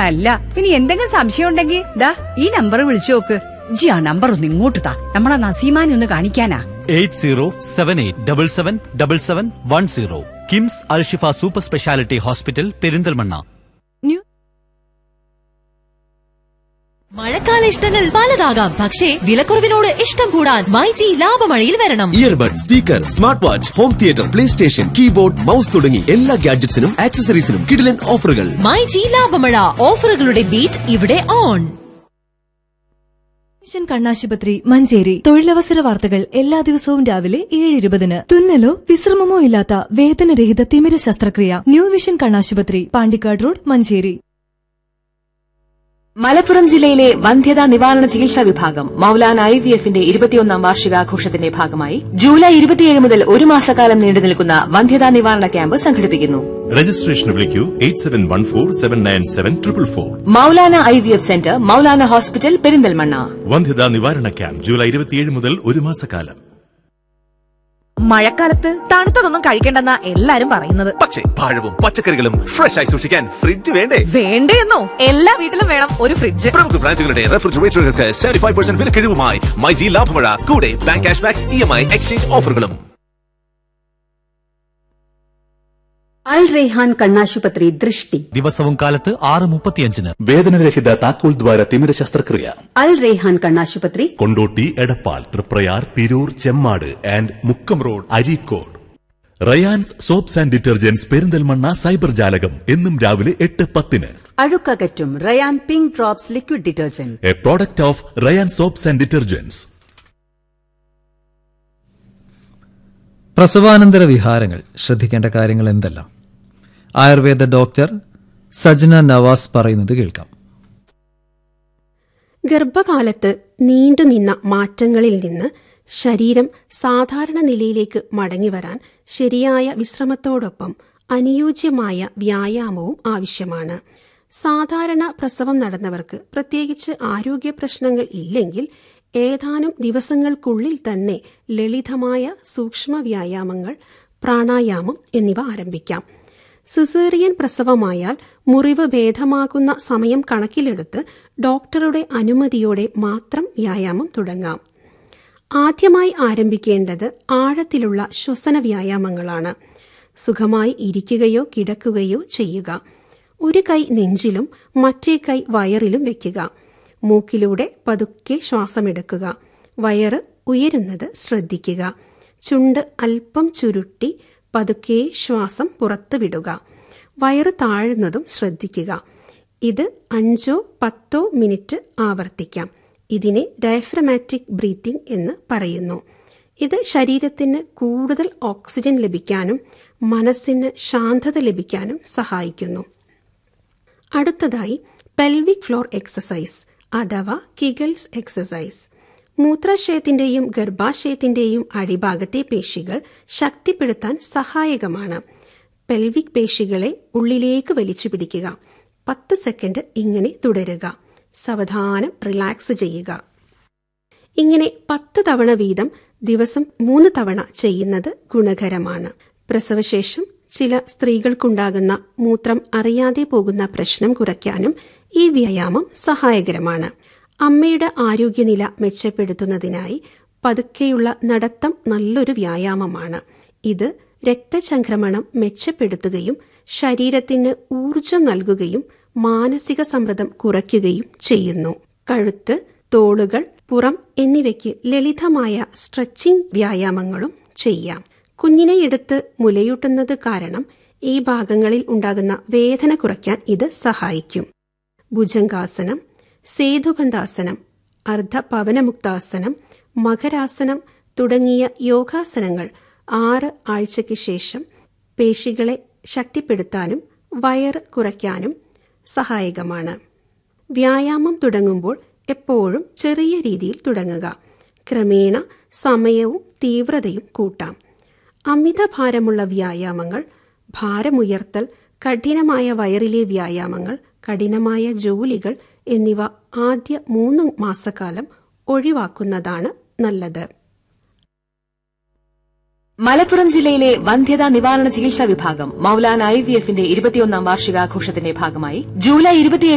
അല്ല ഇനി എന്തെങ്കിലും സംശയം ഉണ്ടെങ്കിൽ ദാ ഈ നമ്പർ വിളിച്ചു നോക്ക് ജി ആ നമ്പർ ഒന്ന് ഇങ്ങോട്ട് താ നമ്മളെ നസീമാനെ ഒന്ന് കാണിക്കാനാ eight zero seven eight double seven double seven one zero KIMS Alshifa super speciality hospital Perinthalmanna മഴക്കാല ഇഷ്ടങ്ങൾ പലതാകാം പക്ഷേ വിലക്കുറവിനോട് ഇഷ്ടം കൂടാൻ മൈജി ലാഭമഴയിൽ വരണം earbud speaker smart watch home theatre play station keyboard mouse തുടങ്ങി എല്ലാ ഗാഡ്ജറ്റ്സിനും ആക്സസറീസിനും കിടിലൻ ഓഫറുകൾ മൈജി ലാഭമഴ ഓഫറുകളുടെ ബീറ്റ് ഇവിടെ ഓൺ മിഷൻ കണ്ണാശുപത്രി മഞ്ചേരി തൊഴിലവസര വാർത്തകൾ എല്ലാ ദിവസവും രാവിലെ ഏഴ് ഇരുപതിന് തുന്നലോ വിശ്രമമോ ഇല്ലാത്ത വേദനരഹിത തിമിര ശസ്ത്രക്രിയ ന്യൂ വിഷൻ കണ്ണാശുപത്രി പാണ്ടിക്കാട് റോഡ് മഞ്ചേരി മലപ്പുറം ജില്ലയിലെ വന്ധ്യതാ നിവാരണ ചികിത്സാ വിഭാഗം മൌലാന ഐ വി എഫിന്റെ ഇരുപത്തിയൊന്നാം വാർഷികാഘോഷത്തിന്റെ ഭാഗമായി ജൂലൈ ഇരുപത്തിയേഴ് മുതൽ ഒരു മാസക്കാലം നീണ്ടു നിൽക്കുന്ന വന്ധ്യതാ നിവാരണ ക്യാമ്പ് സംഘടിപ്പിക്കുന്നു രജിസ്ട്രേഷന് വിളിക്കൂ eight seven one four seven nine seven triple four Moulana I V F centre Moulana hospital Perinthalmanna വന്ധ്യതാ നിവാരണ ക്യാമ്പ് ജൂലൈ ഇരുപത്തിയേഴ് മുതൽ ഒരു മാസക്കാലം മഴക്കാലത്ത് തണുത്തതൊന്നും കഴിക്കണ്ടെന്നാ എല്ലാരും പറയുന്നത് പക്ഷേ പഴവും പച്ചക്കറികളും ഫ്രഷ് ആയി സൂക്ഷിക്കാൻ ഫ്രിഡ്ജ് വേണ്ടേ വേണ്ടേന്നോ എല്ലാ വീട്ടിലും വേണം ഒരു ഫ്രിഡ്ജ് പ്രമുഖ ബ്രാൻഡുകളുടെ റെഫ്രിജറേറ്ററുകൾക്ക് സെവന്റി ഫൈവ് പെർസെന്റ് വിലക്കിഴിവുമായി മൈജി ലാഭമഴ കൂടെ bank cash back E M I exchange ഓഫറുകളും അൽ റെയ്ഹാൻ കണ്ണാശുപത്രി ദൃഷ്ടി ദിവസവും കാലത്ത് ആറ് മുപ്പത്തിയഞ്ചിന് വേദനരഹിത താക്കോൽ ദ്വാര തിമിര ശസ്ത്രക്രിയ അൽ റെയ്ഹാൻ കണ്ണാശുപത്രി Kondotty Edappal Triprayar Tirur Chemmad and Mukkam road Areekode Rayan's soaps and detergents Perinthalmanna cyber ജാലകം എന്നും രാവിലെ എട്ട് പത്തിന് അഴുക്കകറ്റും Rayan pink drops liquid detergent a product of Rayan soaps and detergents പ്രസവാനന്തര വിഹാരങ്ങൾ ശ്രദ്ധിക്കേണ്ട കാര്യങ്ങൾ എന്തെല്ലാം ആയുർവേദ ഡോക്ടർ സജ്ന നവാസ് പറയുന്നത് കേൾക്കാം ഗർഭകാലത്ത് നീണ്ടുനിന്ന മാറ്റങ്ങളിൽ നിന്ന് ശരീരം സാധാരണ നിലയിലേക്ക് മടങ്ങിവരാൻ ശരിയായ വിശ്രമത്തോടൊപ്പം അനുയോജ്യമായ വ്യായാമവും ആവശ്യമാണ് സാധാരണ പ്രസവം നടന്നവർക്ക് പ്രത്യേകിച്ച് ആരോഗ്യ പ്രശ്നങ്ങൾ ഇല്ലെങ്കിൽ ഏതാനും ദിവസങ്ങൾക്കുള്ളിൽ തന്നെ ലളിതമായ സൂക്ഷ്മ വ്യായാമങ്ങൾ പ്രാണായാമം എന്നിവ ആരംഭിക്കാം സിസേറിയൻ പ്രസവമായാൽ മുറിവ് ഭേദമാകുന്ന സമയം കണക്കിലെടുത്ത് ഡോക്ടറുടെ അനുമതിയോടെ മാത്രം വ്യായാമം തുടങ്ങാം ആദ്യമായി ആരംഭിക്കേണ്ടത് ആഴത്തിലുള്ള ശ്വസന വ്യായാമങ്ങളാണ് സുഖമായി ഇരിക്കുകയോ കിടക്കുകയോ ചെയ്യുക ഒരു കൈ നെഞ്ചിലും മറ്റേ കൈ വയറിലും വെക്കുക മൂക്കിലൂടെ പതുക്കെ ശ്വാസമെടുക്കുക വയറ് ഉയരുന്നത് ശ്രദ്ധിക്കുക ചുണ്ട് അല്പം ചുരുട്ടി പതുക്കെ ശ്വാസം പുറത്തു വിടുക വയറ് താഴുന്നതും ശ്രദ്ധിക്കുക ഇത് അഞ്ചോ പത്തോ മിനിറ്റ് ആവർത്തിക്കാം ഇതിനെ ഡയഫ്രമാറ്റിക് ബ്രീത്തിംഗ് എന്ന് പറയുന്നു ഇത് ശരീരത്തിന് കൂടുതൽ ഓക്സിജൻ ലഭിക്കാനും മനസ്സിന് ശാന്തത ലഭിക്കാനും സഹായിക്കുന്നു അടുത്തതായി പെൽവിക് ഫ്ലോർ എക്സസൈസ് അഥവാ കിഗൽസ് എക്സസൈസ് മൂത്രാശയത്തിന്റെയും ഗർഭാശയത്തിന്റെയും അടിഭാഗത്തെ പേശികൾ ശക്തിപ്പെടുത്താൻ സഹായകമാണ് പെൽവിക് പേശികളെ ഉള്ളിലേക്ക് വലിച്ചു പിടിക്കുക പത്ത് സെക്കൻഡ് ഇങ്ങനെ തുടരുക സാവധാനം റിലാക്സ് ചെയ്യുക ഇങ്ങനെ പത്ത് തവണ വീതം ദിവസം മൂന്ന് തവണ ചെയ്യുന്നത് ഗുണകരമാണ് പ്രസവശേഷം ചില സ്ത്രീകൾക്കുണ്ടാകുന്ന മൂത്രം അറിയാതെ പോകുന്ന പ്രശ്നം കുറയ്ക്കാനും ഈ വ്യായാമം സഹായകരമാണ് അമ്മയുടെ ആരോഗ്യനില മെച്ചപ്പെടുത്തുന്നതിനായി പതുക്കെയുള്ള നടത്തം നല്ലൊരു വ്യായാമമാണ് ഇത് രക്തചംക്രമണം മെച്ചപ്പെടുത്തുകയും ശരീരത്തിന് ഊർജം നൽകുകയും മാനസിക സമ്മർദ്ദം കുറയ്ക്കുകയും ചെയ്യുന്നു കഴുത്ത് തോളുകൾ പുറം എന്നിവയ്ക്ക് ലളിതമായ സ്ട്രെച്ചിംഗ് വ്യായാമങ്ങളും ചെയ്യാം കുഞ്ഞിനെ എടുത്ത് മുലയൂട്ടുന്നത് കാരണം ഈ ഭാഗങ്ങളിൽ ഉണ്ടാകുന്ന വേദന കുറയ്ക്കാൻ ഇത് സഹായിക്കും ഭുജംഗാസനം സേതുബന്ധാസനം അർദ്ധപവനമുക്താസനം മകരാസനം തുടങ്ങിയ യോഗാസനങ്ങൾ ആറ് ആഴ്ചയ്ക്ക് ശേഷം പേശികളെ ശക്തിപ്പെടുത്താനും വയറ് കുറയ്ക്കാനും സഹായകമാണ് വ്യായാമം തുടങ്ങുമ്പോൾ എപ്പോഴും ചെറിയ രീതിയിൽ തുടങ്ങുക ക്രമേണ സമയവും തീവ്രതയും കൂട്ടാം അമിതഭാരമുള്ള വ്യായാമങ്ങൾ ഭാരമുയർത്തൽ കഠിനമായ വയറിലെ വ്യായാമങ്ങൾ കഠിനമായ ജോലികൾ എന്നിവ ആദ്യ മൂന്ന് മാസക്കാലം ഒഴിവാക്കുന്നതാണ് നല്ലത് മലപ്പുറം ജില്ലയിലെ വന്ധ്യതാ നിവാരണ ചികിത്സാ വിഭാഗം മൌലാന ഐ വി എഫിന്റെ ഇരുപത്തിയൊന്നാം വാർഷികാഘോഷത്തിന്റെ ഭാഗമായി ജൂലൈ ഇരുപത്തിയേഴ്